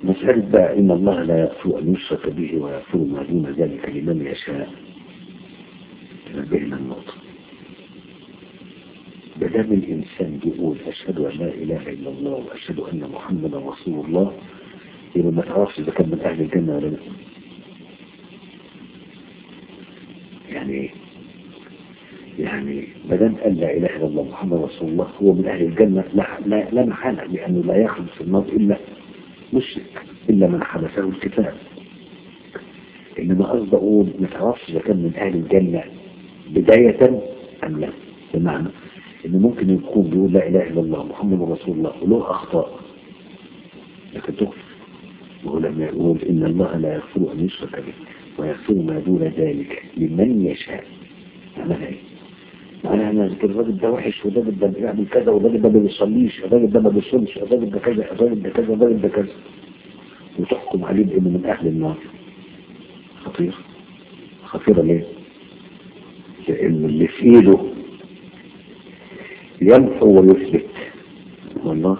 مسألة بقى إن الله لا يغفر أن يشرك به ويغفر ما دون ذلك لمن يشاء تنبهنا النقطة بدام الإنسان بيقول أشهد أن لا إله إلا الله وأشهد أن محمدا رسول الله يبقى ما تعرفش إذا كان من أهل الجنة ولا لا يعني إيه؟ يعني ما دام قال لا إله إلا الله محمد رسول الله هو من أهل الجنة لا لا, لا محالة لأنه لا يخلص في النار إلا مشرك إلا من حبسه الكتاب إنما قصد أقول ما تعرفش إذا كان من أهل الجنة بداية أم لا بمعنى إنه ممكن يكون بيقول لا إله إلا الله محمد رسول الله وله أخطاء لكن تغفر وهو لما يقول إن الله لا يغفر أن يشرك به ويغفر ما دون ذلك لمن يشاء معناها إيه؟ معناها أن الراجل ده وحش والراجل ده بيعمل كذا والراجل ده ما بيصليش والراجل ده ما بيصومش والراجل ده كذا الراجل ده كذا والراجل ده كذا وتحكم عليه بأنه من أهل النار خطير خطيرة ليه؟ لأن اللي في إيده يمحو ويثبت والله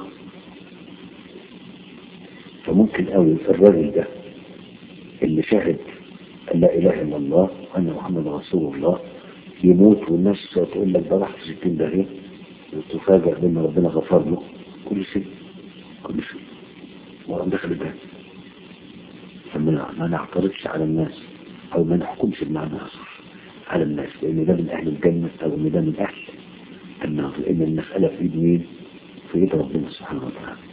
فممكن قوي الراجل ده اللي شهد أن لا إله إلا الله وأن محمد رسول الله يموت والناس تقول لك ده راح في 60 داهية وتفاجأ بأن ربنا غفر له كل شيء كل شيء وقام دخل الجنة فما ما نعترضش على الناس أو ما نحكمش بمعنى أصح على الناس لأن ده من أهل الجنة أو إن ده من أهل النار لأن المسألة في ايد مين؟ في ايد ربنا سبحانه وتعالى